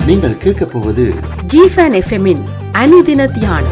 நீங்கள் கேட்கப் போவது ஜிஃபன் எஃப்எம்மின் அனுதின தியானம்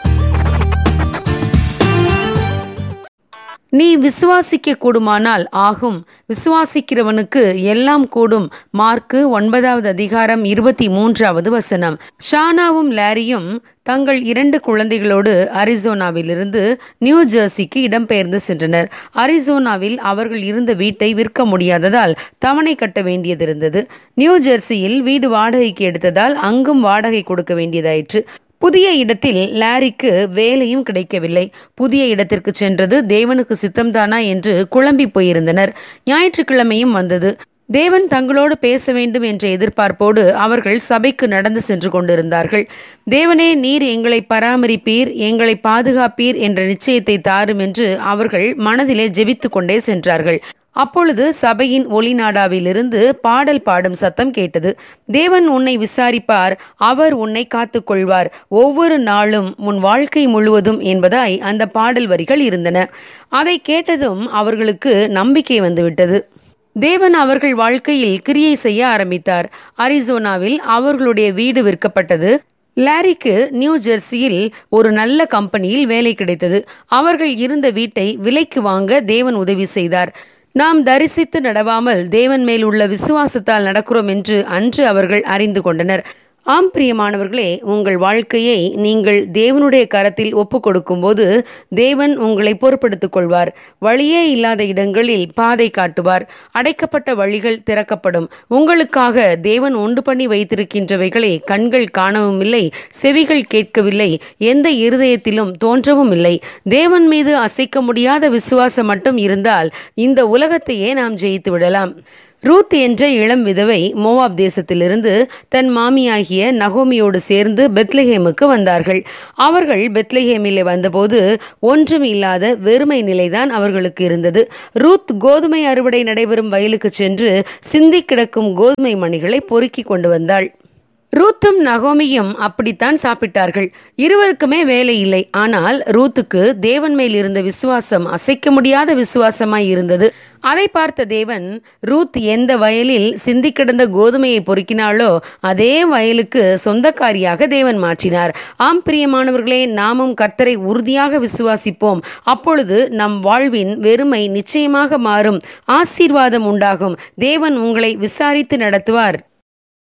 நீ விசுவாசிக்க கூடுமானால் ஆகும் விசுவாசிக்கிறவனுக்கு எல்லாம் கூடும் மார்க்கு ஒன்பதாவது அதிகாரம் இருபத்தி மூன்றாவது வசனம் ஷானாவும் லாரியும் தங்கள் இரண்டு குழந்தைகளோடு அரிசோனாவிலிருந்து நியூ ஜெர்சிக்கு இடம்பெயர்ந்து சென்றனர் அரிசோனாவில் அவர்கள் இருந்த வீட்டை விற்க முடியாததால் தவணை கட்ட வேண்டியதிருந்தது நியூ ஜெர்சியில் வீடு வாடகைக்கு எடுத்ததால் அங்கும் வாடகை கொடுக்க வேண்டியதாயிற்று புதிய இடத்தில் லாரிக்கு வேலையும் கிடைக்கவில்லை புதிய இடத்திற்கு சென்றது தேவனுக்கு சித்தம்தானா என்று குழம்பி போயிருந்தனர் ஞாயிற்றுக்கிழமையும் வந்தது தேவன் தங்களோடு பேச வேண்டும் என்ற எதிர்பார்ப்போடு அவர்கள் சபைக்கு நடந்து சென்று கொண்டிருந்தார்கள் தேவனே நீர் எங்களை பராமரிப்பீர் எங்களை பாதுகாப்பீர் என்ற நிச்சயத்தை தாரும் என்று அவர்கள் மனதிலே ஜெபித்து கொண்டே சென்றார்கள் அப்பொழுது சபையின் ஒளிநாடாவிலிருந்து பாடல் பாடும் சத்தம் கேட்டது தேவன் உன்னை விசாரிப்பார் அவர் உன்னை காத்துக்கொள்வார் ஒவ்வொரு நாளும் உன் வாழ்க்கை முழுவதும் என்பதாய் அந்த பாடல் வரிகள் இருந்தன அதை கேட்டதும் அவர்களுக்கு நம்பிக்கை வந்துவிட்டது தேவன் அவர்கள் வாழ்க்கையில் கிரியை செய்ய ஆரம்பித்தார் அரிசோனாவில் அவர்களுடைய வீடு விற்கப்பட்டது லாரிக்கு நியூ ஜெர்சியில் ஒரு நல்ல கம்பெனியில் வேலை கிடைத்தது அவர்கள் இருந்த வீட்டை விலைக்கு வாங்க தேவன் உதவி செய்தார் நாம் தரிசித்து நடவாமல் தேவன் மேல் உள்ள விசுவாசத்தால் நடக்கிறோம் என்று அன்று அவர்கள் அறிந்து கொண்டனர் ஆம் பிரியமானவர்களே உங்கள் வாழ்க்கையை நீங்கள் தேவனுடைய கரத்தில் ஒப்பு கொடுக்கும்போது தேவன் உங்களை பொறுப்படுத்திக் கொள்வார் வழியே இல்லாத இடங்களில் பாதை காட்டுவார் அடைக்கப்பட்ட வழிகள் திறக்கப்படும் உங்களுக்காக தேவன் உண்டு பண்ணி வைத்திருக்கின்றவைகளை கண்கள் காணவும் இல்லை செவிகள் கேட்கவில்லை எந்த இருதயத்திலும் தோன்றவும் இல்லை தேவன் மீது அசைக்க முடியாத விசுவாசம் மட்டும் இருந்தால் இந்த உலகத்தையே நாம் ஜெயித்து விடலாம் ரூத் என்ற இளம் விதவை மோவாப் தேசத்திலிருந்து தன் மாமியாகிய நகோமியோடு சேர்ந்து பெத்லஹேமுக்கு வந்தார்கள் அவர்கள் பெத்லஹேமிலே வந்தபோது ஒன்றும் இல்லாத வெறுமை நிலைதான் அவர்களுக்கு இருந்தது ரூத் கோதுமை அறுவடை நடைபெறும் வயலுக்கு சென்று சிந்தி கிடக்கும் கோதுமை மணிகளை பொறுக்கி கொண்டு வந்தாள் ரூத்தும் நகோமியும் அப்படித்தான் சாப்பிட்டார்கள் இருவருக்குமே வேலை இல்லை ஆனால் ரூத்துக்கு தேவன் மேல் இருந்த விசுவாசம் அசைக்க முடியாத விசுவாசமாய் இருந்தது அதை பார்த்த தேவன் ரூத் எந்த வயலில் சிந்தி கிடந்த கோதுமையை பொறுக்கினாளோ அதே வயலுக்கு சொந்தக்காரியாக தேவன் மாற்றினார் ஆம் பிரியமானவர்களே நாமும் கர்த்தரை உறுதியாக விசுவாசிப்போம் அப்பொழுது நம் வாழ்வின் வெறுமை நிச்சயமாக மாறும் ஆசீர்வாதம் உண்டாகும் தேவன் உங்களை விசாரித்து நடத்துவார்